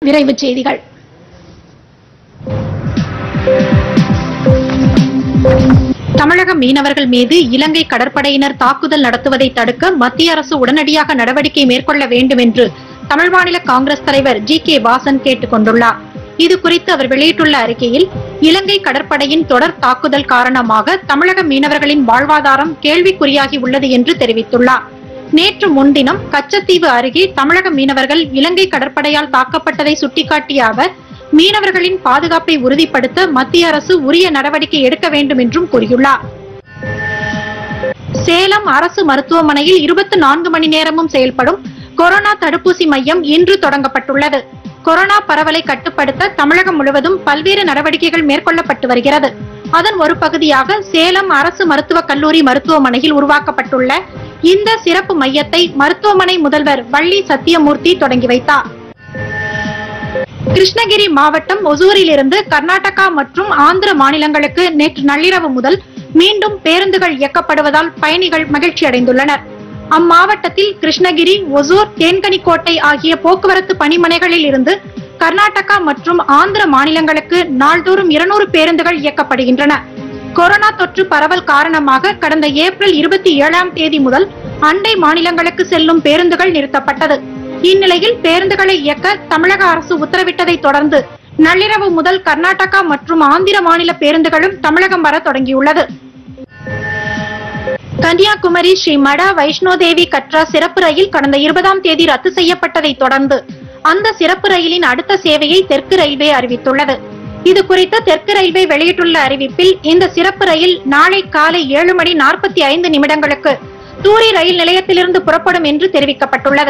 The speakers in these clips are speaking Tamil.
விரைவுச் செய்திகள் தமிழக மீனவர்கள் மீது இலங்கை கடற்படையினர் தாக்குதல் நடத்துவதை தடுக்க மத்திய அரசு உடனடியாக நடவடிக்கை மேற்கொள்ள வேண்டும் என்று தமிழ் மாநில காங்கிரஸ் தலைவர் ஜி கே வாசன் கேட்டுக் கொண்டுள்ளார் இது குறித்து அவர் வெளியிட்டுள்ள அறிக்கையில் இலங்கை கடற்படையின் தொடர் தாக்குதல் காரணமாக தமிழக மீனவர்களின் வாழ்வாதாரம் கேள்விக்குறியாகி உள்ளது என்று தெரிவித்துள்ளார் நேற்று முன்தினம் கச்சத்தீவு அருகே தமிழக மீனவர்கள் இலங்கை கடற்படையால் தாக்கப்பட்டதை சுட்டிக்காட்டிய அவர் மீனவர்களின் பாதுகாப்பை உறுதிப்படுத்த மத்திய அரசு உரிய நடவடிக்கை எடுக்க வேண்டும் என்றும் கூறியுள்ளார் சேலம் அரசு மருத்துவமனையில் இருபத்தி நான்கு மணி நேரமும் செயல்படும் கொரோனா தடுப்பூசி மையம் இன்று தொடங்கப்பட்டுள்ளது கொரோனா பரவலை கட்டுப்படுத்த தமிழகம் முழுவதும் பல்வேறு நடவடிக்கைகள் மேற்கொள்ளப்பட்டு வருகிறது அதன் ஒரு பகுதியாக சேலம் அரசு மருத்துவக் கல்லூரி மருத்துவமனையில் உருவாக்கப்பட்டுள்ள இந்த சிறப்பு மையத்தை மருத்துவமனை முதல்வர் வள்ளி சத்தியமூர்த்தி தொடங்கி வைத்தார் கிருஷ்ணகிரி மாவட்டம் ஒசூரிலிருந்து கர்நாடகா மற்றும் ஆந்திர மாநிலங்களுக்கு நேற்று நள்ளிரவு முதல் மீண்டும் பேருந்துகள் இயக்கப்படுவதால் பயணிகள் மகிழ்ச்சி அடைந்துள்ளனர் அம்மாவட்டத்தில் கிருஷ்ணகிரி ஒசூர் தேன்கனிக்கோட்டை ஆகிய போக்குவரத்து பணிமனைகளில் இருந்து கர்நாடகா மற்றும் ஆந்திர மாநிலங்களுக்கு நாள்தோறும் இருநூறு பேருந்துகள் இயக்கப்படுகின்றன கொரோனா தொற்று பரவல் காரணமாக கடந்த ஏப்ரல் இருபத்தி ஏழாம் தேதி முதல் அண்டை மாநிலங்களுக்கு செல்லும் பேருந்துகள் நிறுத்தப்பட்டது இந்நிலையில் பேருந்துகளை இயக்க தமிழக அரசு உத்தரவிட்டதை தொடர்ந்து நள்ளிரவு முதல் கர்நாடகா மற்றும் ஆந்திர மாநில பேருந்துகளும் தமிழகம் வர தொடங்கியுள்ளது கன்னியாகுமரி ஸ்ரீ மடா வைஷ்ணோ தேவி கட்ரா சிறப்பு ரயில் கடந்த இருபதாம் தேதி ரத்து செய்யப்பட்டதை தொடர்ந்து அந்த சிறப்பு ரயிலின் அடுத்த சேவையை தெற்கு ரயில்வே அறிவித்துள்ளது இது குறித்து தெற்கு ரயில்வே வெளியிட்டுள்ள அறிவிப்பில் இந்த சிறப்பு ரயில் நாளை காலை ஏழு மணி நாற்பத்தி ஐந்து நிமிடங்களுக்கு தூரி ரயில் நிலையத்திலிருந்து புறப்படும் என்று தெரிவிக்கப்பட்டுள்ளது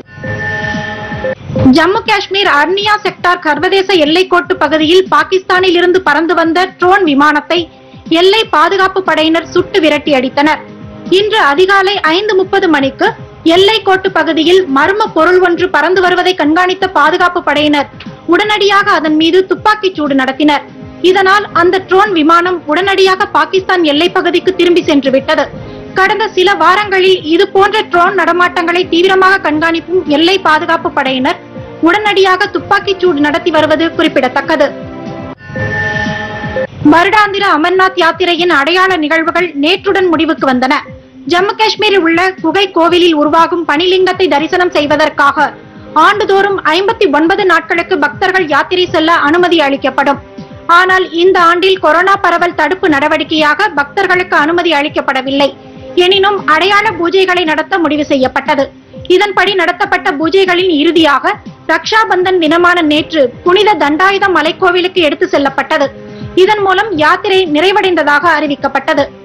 ஜம்மு காஷ்மீர் அர்னியா செக்டார் சர்வதேச எல்லைக்கோட்டு பகுதியில் பாகிஸ்தானில் இருந்து பறந்து வந்த ட்ரோன் விமானத்தை எல்லை பாதுகாப்பு படையினர் சுட்டு விரட்டி அடித்தனர் இன்று அதிகாலை ஐந்து முப்பது மணிக்கு எல்லைக்கோட்டு பகுதியில் மர்ம பொருள் ஒன்று பறந்து வருவதை கண்காணித்த பாதுகாப்பு படையினர் உடனடியாக அதன் மீது துப்பாக்கிச் சூடு நடத்தினர் இதனால் அந்த ட்ரோன் விமானம் உடனடியாக பாகிஸ்தான் எல்லைப் பகுதிக்கு திரும்பி சென்று விட்டது கடந்த சில வாரங்களில் இது போன்ற ட்ரோன் நடமாட்டங்களை தீவிரமாக கண்காணிக்கும் எல்லை பாதுகாப்பு படையினர் உடனடியாக துப்பாக்கிச் சூடு நடத்தி வருவது குறிப்பிடத்தக்கது வருடாந்திர அமர்நாத் யாத்திரையின் அடையாள நிகழ்வுகள் நேற்றுடன் முடிவுக்கு வந்தன ஜம்மு காஷ்மீரில் உள்ள குகை கோவிலில் உருவாகும் பனிலிங்கத்தை தரிசனம் செய்வதற்காக ஆண்டுதோறும் ஐம்பத்தி ஒன்பது நாட்களுக்கு பக்தர்கள் யாத்திரை செல்ல அனுமதி அளிக்கப்படும் ஆனால் இந்த ஆண்டில் கொரோனா பரவல் தடுப்பு நடவடிக்கையாக பக்தர்களுக்கு அனுமதி அளிக்கப்படவில்லை எனினும் அடையாள பூஜைகளை நடத்த முடிவு செய்யப்பட்டது இதன்படி நடத்தப்பட்ட பூஜைகளின் இறுதியாக ரக்ஷா பந்தன் தினமான நேற்று புனித தண்டாயுத மலைக்கோவிலுக்கு எடுத்து செல்லப்பட்டது இதன் மூலம் யாத்திரை நிறைவடைந்ததாக அறிவிக்கப்பட்டது